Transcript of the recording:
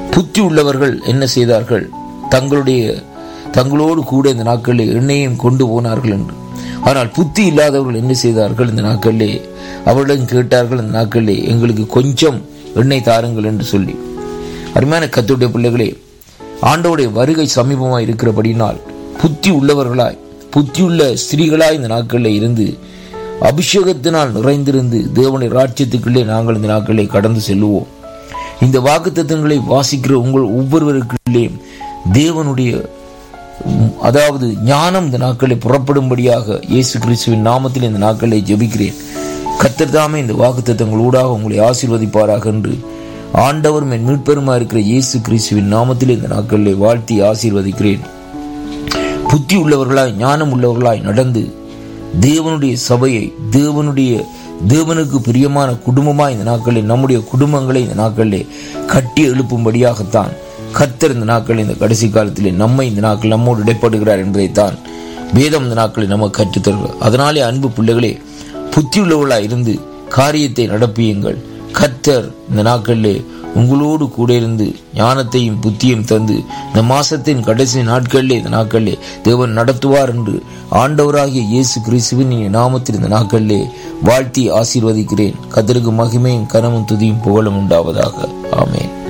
புத்தி உள்ளவர்கள் என்ன செய்தார்கள் தங்களுடைய தங்களோடு கூட இந்த நாட்களில் எண்ணெயும் கொண்டு போனார்கள் என்று ஆனால் புத்தி இல்லாதவர்கள் என்ன செய்தார்கள் இந்த நாட்களிலே அவரிடம் கேட்டார்கள் இந்த நாட்களிலே எங்களுக்கு கொஞ்சம் எண்ணெய் தாருங்கள் என்று சொல்லி அருமையான கத்துடைய பிள்ளைகளே ஆண்டவுடைய வருகை சமீபமாக இருக்கிறபடினால் புத்தி உள்ளவர்களாய் புத்தியுள்ள ஸ்திரீகளாய் இந்த நாட்களில் இருந்து அபிஷேகத்தினால் நிறைந்திருந்து தேவனுடைய ராஜ்யத்துக்குள்ளே நாங்கள் இந்த நாட்களை கடந்து செல்லுவோம் இந்த வாக்குத்தத்தங்களை வாசிக்கிற உங்கள் ஒவ்வொருவருக்குள்ளே தேவனுடைய உம், அதாவது ஞானம் இந்த நாட்களை புறப்படும்படியாக இயேசு கிறிஸ்துவின் நாமத்தில் இந்த நாட்களை ஜெபிக்கிறேன் கத்தர் தாமே இந்த வாக்குத்தத்தங்களூடாக உங்களை ஆசீர்வதிப்பாராக என்று ஆண்டவரும் என் மீட்பெருமா இருக்கிற இயேசு கிறிஸ்துவின் நாமத்தில் இந்த நாட்களிலே வாழ்த்தி ஆசீர்வதிக்கிறேன் புத்தி உள்ளவர்களாய் ஞானம் உள்ளவர்களாய் நடந்து தேவனுடைய சபையை தேவனுடைய தேவனுக்கு பிரியமான குடும்பமாய் இந்த நாட்களில் நம்முடைய குடும்பங்களை இந்த நாட்களிலே கட்டி எழுப்பும்படியாகத்தான் கர்த்தர் இந்த நாட்களில் இந்த கடைசி காலத்திலே நம்மை இந்த நாட்கள் நம்மோடு இடைப்படுகிறார் என்பதைத்தான் வேதம் இந்த நாட்களில் நமக்கு கற்றுத்தருகிறது அதனாலே அன்பு பிள்ளைகளே புத்தியுள்ளவர்களாய் இருந்து காரியத்தை நடப்பியுங்கள் கர்த்தர் இந்த நாட்களிலே உங்களோடு கூட இருந்து ஞானத்தையும் புத்தியும் தந்து இந்த மாசத்தின் கடைசி நாட்களிலே இந்த நாட்களிலே தேவன் நடத்துவார் என்று ஆண்டவராகிய இயேசு கிறிஸ்துவின் இனிய நாமத்தில் இந்த நாட்களிலே வாழ்த்தி ஆசீர்வதிக்கிறேன் கத்தருக்கு மகிமையும் கனமும் துதியும் புகழும் உண்டாவதாக ஆமென்